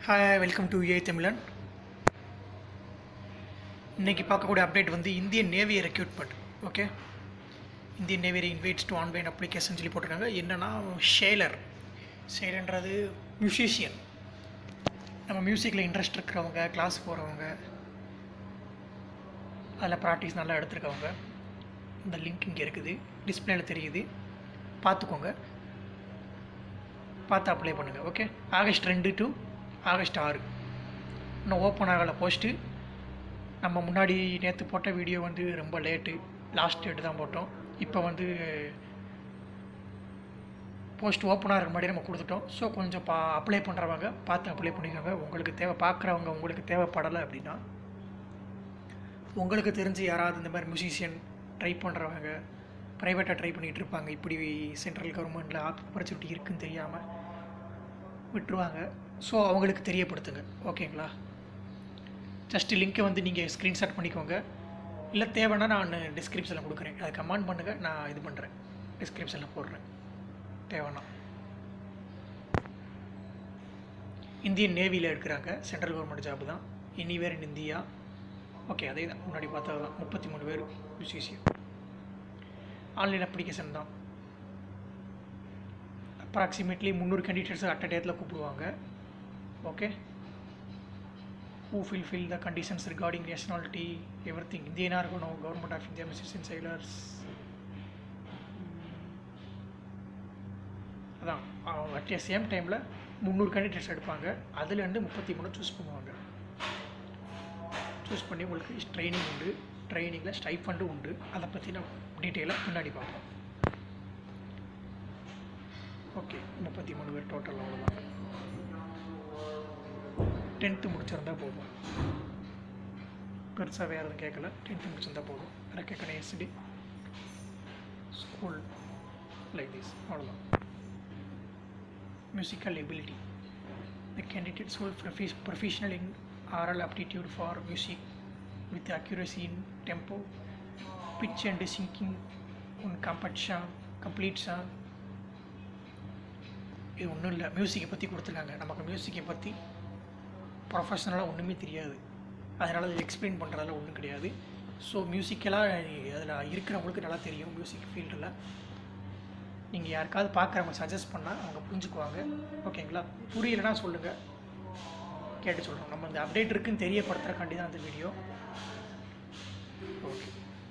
Hi welcome to ஏ தமிழன் இன்னைக்கு பார்க்கக்கூடிய அப்டேட் வந்து இந்தியன் நேவியை recruitment okay Indian navy invites to online application சொல்லி போட்டிருக்காங்க என்னென்னா ஷேலர் ஷேலன்றது மியூசிஷியன் நம்ம மியூசிக்கில் இன்ட்ரெஸ்ட் இருக்கிறவங்க கிளாஸ் போகிறவங்க அதில் ப்ராக்டிஸ் நல்லா எடுத்துருக்கவங்க இந்த லிங்க் இங்கே இருக்குது டிஸ்பிளேல தெரியுது பார்த்துக்கோங்க பார்த்து அப்ளை பண்ணுங்கள் ஓகே ஆகஸ்ட் ரெண்டு டு ஆகஸ்ட் ஆறு இன்னும் ஓப்பன் ஆகலை போஸ்ட்டு நம்ம முன்னாடி நேற்று போட்ட வீடியோ வந்து ரொம்ப லேட்டு லாஸ்ட் டேட்டு தான் போட்டோம் இப்போ வந்து போஸ்ட் ஓப்பன் ஆகிற முன்னாடி நம்ம கொடுத்துட்டோம் ஸோ கொஞ்சம் பா அப்ளை பண்ணுறவங்க பார்த்து அப்ளை பண்ணிக்கோங்க உங்களுக்கு தேவை பார்க்குறவங்க உங்களுக்கு தேவைப்படலை அப்படின்னா உங்களுக்கு தெரிஞ்சு யாராவது இந்த மாதிரி மியூசிஷியன் ட்ரை பண்ணுறவங்க ப்ரைவேட்டாக ட்ரை பண்ணிகிட்டு இருப்பாங்க இப்படி சென்ட்ரல் கவர்மெண்ட்டில் ஆப்பர்ச்சுனிட்டி இருக்குன்னு தெரியாமல் விட்டுருவாங்க ஸோ அவங்களுக்கு தெரியப்படுத்துங்க ஓகேங்களா ஜஸ்ட்டு லிங்க்கை வந்து நீங்கள் ஸ்க்ரீன்ஷாட் பண்ணிக்கோங்க இல்லை தேவைன்னா நான் டிஸ்கிரிப்ஷனில் கொடுக்குறேன் அதை கமெண்ட் பண்ணுங்கள் நான் இது பண்ணுறேன் டிஸ்கிரிப்ஷனில் போடுறேன் தேவைன்னா இந்தியன் நேவியில் எடுக்கிறாங்க சென்ட்ரல் கவர்மெண்ட் ஜாப் தான் எனிவேர் இன் இந்தியா ஓகே அதே தான் முன்னாடி பார்த்தா தான் முப்பத்தி மூணு பேர் யூசிசி ஆன்லைன் அப்ளிகேஷன் தான் அப்ராக்சிமேட்லி முந்நூறு கேண்டிடேட்ஸ் அட் டேத்தில் கூப்பிடுவாங்க okay who fill fill the conditions regarding nationality everything இந்தியனாக இருக்கணும் government of India musician sailors அதான் அட் சேம் டைமில் முந்நூறு கேண்டிடேட்ஸ் எடுப்பாங்க அதுலேருந்து முப்பத்தி மூணு சூஸ் பண்ணுவாங்க சூஸ் பண்ணி உங்களுக்கு ட்ரைனிங் உண்டு ட்ரைனிங்கில் ஸ்டைஃபண்டும் உண்டு அதை பற்றி நான் டீட்டெயிலாக பின்னாடி பார்ப்போம் ஓகே முப்பத்தி மூணு பேர் டோட்டல் அவ்வளோதான் டென்த்து முடிச்சிருந்தா போதும் பெருசாக வேறு எதுவும் கேட்கல டென்த்து முடிச்சிருந்தா போதும் recognised school like this அவ்வளோதான் musical ability. The candidates who are professional in oral aptitude for music with accuracy in tempo, pitch and syncing on complete song, complete song. இது ஒன்றும் இல்லை மியூசிக்கை பற்றி கொடுத்துருக்காங்க நமக்கு மியூசிக்கை பற்றி ப்ரொஃபஷ்னலாக ஒன்றுமே தெரியாது அதனால் அதில் எக்ஸ்பிளைன் பண்ணுறதால ஒன்றும் கிடையாது ஸோ மியூசிக்கலாக அதில் இருக்கிறவங்களுக்கு நல்லா தெரியும் மியூசிக் ஃபீல்டில் நீங்கள் யாருக்காவது பார்க்குறவங்க சஜஸ்ட் பண்ணால் அவங்க புரிஞ்சுக்குவாங்க ஓகேங்களா புரியலைன்னா சொல்லுங்கள் கேட்டு சொல்கிறோம் நம்ம இந்த அப்டேட் இருக்குன்னு தெரியப்படுத்துகிறக்காண்டி தான் அந்த வீடியோ ஓகே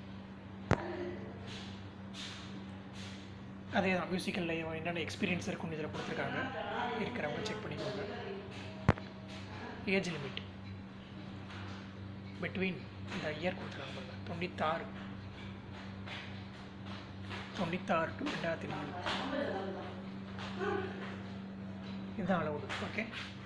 அதே தான் மியூசிக்கலில் என்னென்ன எக்ஸ்பீரியன்ஸ் இருக்குன்னு இதில் கொடுத்துருக்காங்க இருக்கிறவங்க செக் பண்ணிக்கோங்க ஏஜ் லிமிட் பிட்வீன் இந்த இயர் கொடுத்துருக்காங்க பாருங்க தொண்ணூத்தாறு தொண்ணூத்தாறு டு ரெண்டாயிரத்தி நாலு இதுதான் அளவு ஓகே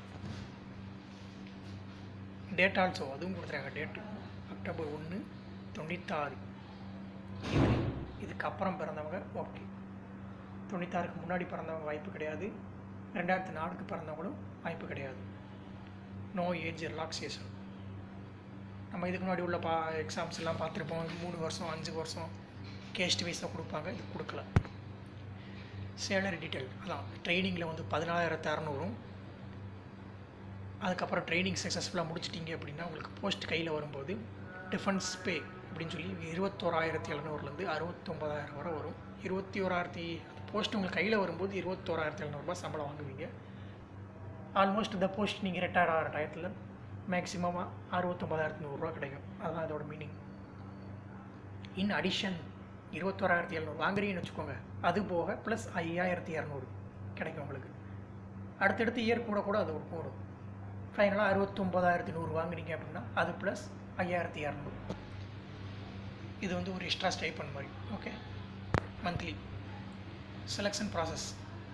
டேட் ஆல்சோ அதுவும் கொடுத்துருக்காங்க டேட்டு அக்டோபர் ஒன்று தொண்ணூத்தாறு இது இதுக்கப்புறம் பிறந்தவங்க ஓகே தொண்ணூத்தாறுக்கு முன்னாடி பிறந்தவங்க வாய்ப்பு கிடையாது ரெண்டாயிரத்தி நாலுக்கு பிறந்தவங்களும் வாய்ப்பு கிடையாது நோ ஏஜ் ரிலாக்ஸேஷன் நம்ம இதுக்கு முன்னாடி உள்ள பா எக்ஸாம்ஸ் எல்லாம் பார்த்துருப்போம் மூணு வருஷம் அஞ்சு வருஷம் கேஸ்ட் வைஸாக கொடுப்பாங்க இது கொடுக்கல சேலரி டீட்டெயில் அதான் ட்ரைனிங்கில் வந்து பதினாயிரத்து அறநூறும் அதுக்கப்புறம் ட்ரைனிங் சக்ஸஸ்ஃபுல்லாக முடிச்சிட்டிங்க அப்படின்னா உங்களுக்கு போஸ்ட் கையில் வரும்போது டிஃபென்ஸ் பே அப்படின்னு சொல்லி இருபத்தோராயிரத்தி எழுநூறுலேருந்து அறுபத்தொம்பதாயிரம் வரை வரும் இருபத்தி ஓராயிரத்தி போஸ்ட் உங்களுக்கு கையில் வரும்போது இருபத்தோராயிரத்தி எழுநூறுபா சம்பளம் வாங்குவீங்க ஆல்மோஸ்ட் இந்த போஸ்ட் நீங்கள் ரிட்டையர் ஆகிற டயத்தில் மேக்ஸிமமாக அறுபத்தொம்பதாயிரத்தி நூறுரூவா கிடைக்கும் அதுதான் அதோட மீனிங் இன் அடிஷன் இருபத்தோராயிரத்தி எழுநூறு வாங்குறீங்கன்னு வச்சுக்கோங்க அது போக ப்ளஸ் ஐயாயிரத்தி இரநூறு கிடைக்கும் உங்களுக்கு அடுத்தடுத்து இயர் கூட கூட அது ஒரு போடும் ஃபைனலாக அறுபத்தொம்போதாயிரத்தி நூறு வாங்குறீங்க அப்படின்னா அது ப்ளஸ் ஐயாயிரத்தி இரநூறு இது வந்து ஒரு எக்ஸ்ட்ரா ஸ்டைப்பன் மாதிரி okay monthly selection process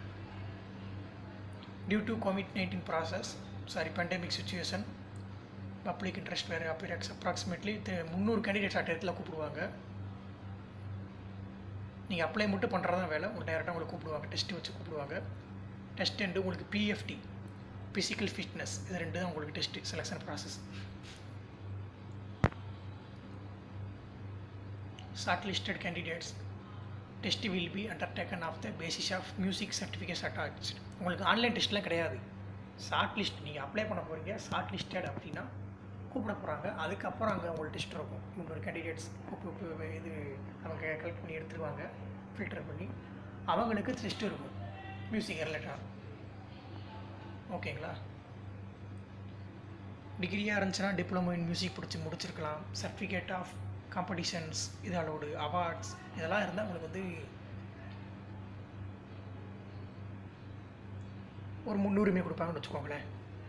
due to COVID nineteen process sorry pandemic situation public interest வேறு அப்பியரக்ஸ் அப்ராக்சிமேட்லி முந்நூறு கேண்டிடேட்ஸ் அட் இடத்துல கூப்பிடுவாங்க நீங்கள் அப்ளை மட்டும் பண்ணுறது தான் வேலை உங்கள் டேரெக்டாக உங்களுக்கு கூப்பிடுவாங்க டெஸ்ட்டு வச்சு கூப்பிடுவாங்க டெஸ்ட் ரெண்டு உங்களுக்கு பிஎஃப்டி ஃபிசிக்கல் ஃபிட்னஸ் இது ரெண்டு தான் உங்களுக்கு test selection process shortlisted candidates test will be undertaken of the basis of music certificates attach உங்களுக்கு ஆன்லைன் டெஸ்ட்லாம் கிடையாது ஷார்ட் லிஸ்ட் நீங்கள் அப்ளை பண்ண போகிறீங்க ஷார்ட் லிஸ்டட் அப்படின்னா கூப்பிட போகிறாங்க அதுக்கப்புறம் அங்கே உங்களுக்கு டெஸ்ட் இருக்கும் இன்னொரு கேண்டிடேட்ஸ் இது அவங்க கலெக்ட் பண்ணி எடுத்துருவாங்க ஃபில்டர் பண்ணி அவங்களுக்கு டெஸ்ட் இருக்கும் மியூசிக் ரிலேட்டடாக ஓகேங்களா டிகிரியாக இருந்துச்சுன்னா டிப்ளமோ இன் மியூசிக் பிடிச்சி முடிச்சிருக்கலாம் சர்டிஃபிகேட் ஆஃப் காம்படிஷன்ஸ் இதோட அவார்ட்ஸ் இதெல்லாம் இருந்தால் உங்களுக்கு வந்து ஒரு முன்னுரிமை கொடுப்பாங்கன்னு வச்சுக்கோங்களேன்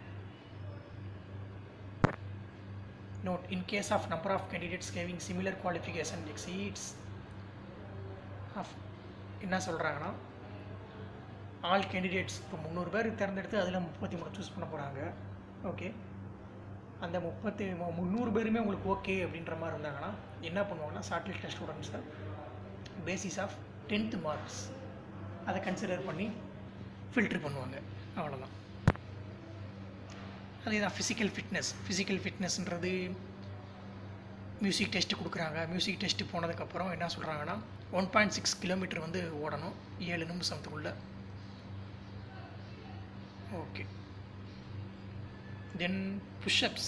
note in case of number of candidates கேவிங் சிமிலர் குவாலிஃபிகேஷன் எக்ஸீட்ஸ் ஆஃப் என்ன சொல்கிறாங்கன்னா ஆல் கேண்டிடேட்ஸ் இப்போ முந்நூறு பேர் தேர்ந்தெடுத்து அதில் முப்பத்தி மூணு சூஸ் பண்ண போகிறாங்க ஓகே அந்த முப்பத்தி மு- முந்நூறு பேருமே உங்களுக்கு ஓகே அப்படின்ற மாதிரி இருந்தாங்கன்னா என்ன பண்ணுவாங்கன்னா ஷார்ட் லிஸ்ட் ஸ்டூடெண்ட்ஸை பேசிஸ் ஆஃப் டென்த்து மார்க்ஸ் அதை கன்சிடர் பண்ணி ஃபில்டர் பண்ணுவாங்க அவ்வளோதான் அதே தான் ஃபிசிக்கல் ஃபிட்னஸ் ஃபிசிக்கல் ஃபிட்னஸ்ன்றது மியூசிக் டெஸ்ட்டு கொடுக்குறாங்க மியூசிக் டெஸ்ட்டு போனதுக்கப்புறம் என்ன சொல்கிறாங்கன்னா ஒன் பாயிண்ட் சிக்ஸ் கிலோமீட்டர் வந்து ஓடணும் ஏழு நிமிஷத்துக்குள்ளே okay then pushups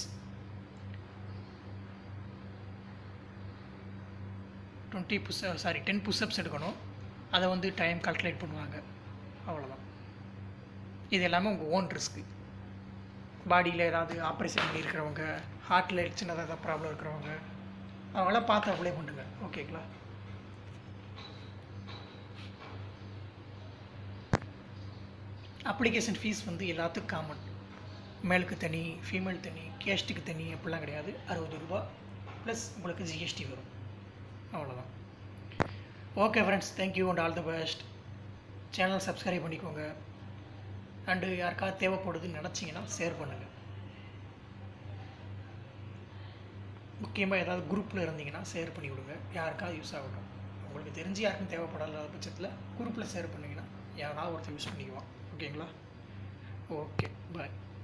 twenty push sorry ten pushups எடுக்கணும் அதை வந்து டைம் கால்குலேட் பண்ணுவாங்க அவ்வளோதான் இது எல்லாமே உங்கள் ஓன் ரிஸ்க்கு பாடியில் ஏதாவது ஆப்ரேஷன் பண்ணியிருக்கிறவங்க ஹார்ட்டில் சின்னதாக ஏதாவது ப்ராப்ளம் இருக்கிறவங்க அவங்களாம் பார்த்து அப்ளை பண்ணுங்க ஓகேங்களா அப்ளிகேஷன் ஃபீஸ் வந்து எல்லாத்துக்கும் காமன் மேலுக்கு தனி ஃபீமேல் தனி கேஸ்ட்டுக்கு தனி அப்படிலாம் கிடையாது அறுபது ரூபா ப்ளஸ் உங்களுக்கு ஜிஎஸ்டி வரும் அவ்வளோதான் okay friends thank you and all the best channel subscribe பண்ணிக்கோங்க அண்டு யாருக்காவது தேவைப்படுதுன்னு நினச்சிங்கன்னா ஷேர் பண்ணுங்கள் முக்கியமாக ஏதாவது குரூப்பில் இருந்தீங்கன்னா ஷேர் பண்ணி விடுங்க யாருக்காவது யூஸ் ஆகட்டும் உங்களுக்கு தெரிஞ்சு யாருக்கும் தேவைப்படாத பட்சத்தில் குரூப்பில் ஷேர் பண்ணிங்கன்னா யாராவது ஒருத்தர் யூஸ் பண்ணிக்குவான் ஓகேங்களா ஓகே பாய்